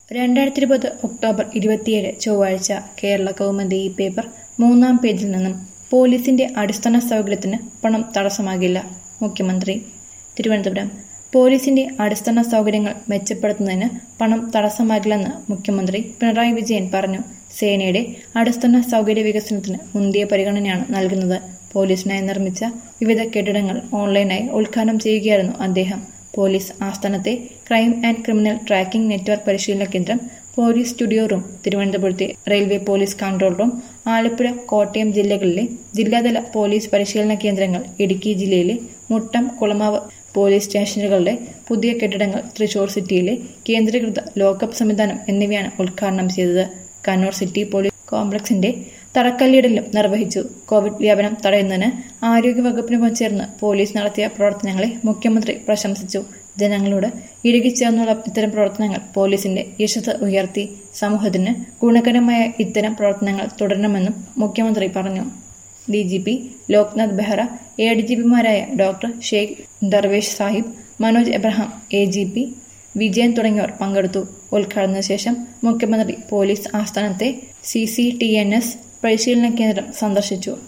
രണ്ടായിരത്തി ഇരുപത് ഒക്ടോബർ ഇരുപത്തിയേഴ് ചൊവ്വാഴ്ച കേരള കൗമുദി ഈ പേപ്പർ മൂന്നാം പേജിൽ നിന്നും പോലീസിന്റെ അടിസ്ഥാന സൗകര്യത്തിന് പണം തടസ്സമാകില്ല മുഖ്യമന്ത്രി തിരുവനന്തപുരം പോലീസിന്റെ അടിസ്ഥാന സൗകര്യങ്ങൾ മെച്ചപ്പെടുത്തുന്നതിന് പണം തടസ്സമാകില്ലെന്ന് മുഖ്യമന്ത്രി പിണറായി വിജയൻ പറഞ്ഞു സേനയുടെ അടിസ്ഥാന സൗകര്യ വികസനത്തിന് മുന്തിയ പരിഗണനയാണ് നൽകുന്നത് പോലീസിനായി നിർമ്മിച്ച വിവിധ കെട്ടിടങ്ങൾ ഓൺലൈനായി ഉദ്ഘാടനം ചെയ്യുകയായിരുന്നു അദ്ദേഹം പോലീസ് ആസ്ഥാനത്തെ crime and criminal tracking network പരിശീലന കേന്ദ്രം പോലീസ് സ്റ്റുഡിയോ റൂം തിരുവനന്തപുരത്തെ railway police control room Alappuzha Kottayam ജില്ലകളിലെ ജില്ലാതല പോലീസ് പരിശീലന കേന്ദ്രങ്ങൾ ഇടുക്കി ജില്ലയിലെ മുട്ടം കുളമാവ് പോലീസ് സ്റ്റേഷനുകളുടെ പുതിയ കെട്ടിടങ്ങൾ തൃശൂർ സിറ്റിയിലെ കേന്ദ്രീകൃത ലോക്കപ്പ് സംവിധാനം എന്നിവയാണ് ഉദ്ഘാടനം ചെയ്തത് കണ്ണൂർ സിറ്റി പോലീസ് കോംപ്ലക്സിന്റെ തറക്കല്ലിടലും നിർവഹിച്ചു കോവിഡ് വ്യാപനം തടയുന്നതിന് ആരോഗ്യവകുപ്പിനൊപ്പം ചേർന്ന് പോലീസ് നടത്തിയ പ്രവർത്തനങ്ങളെ മുഖ്യമന്ത്രി പ്രശംസിച്ചു ജനങ്ങളോട് ഇഴുകിച്ചേർന്നുള്ള ഇത്തരം പ്രവർത്തനങ്ങൾ പോലീസിന്റെ യശസ് ഉയർത്തി സമൂഹത്തിന് ഗുണകരമായ ഇത്തരം പ്രവർത്തനങ്ങൾ തുടരണമെന്നും മുഖ്യമന്ത്രി പറഞ്ഞു D G P Loknath Behera A D G പിമാരായ doctor Sheikh Darvesh Saheb Manoj Abraham A G P Vijayan തുടങ്ങിയവർ പങ്കെടുത്തു ഉദ്ഘാടനത്തിന് ശേഷം മുഖ്യമന്ത്രി പോലീസ് ആസ്ഥാനത്തെ C C T N S പരിശീലന കേന്ദ്രം സന്ദർശിച്ചു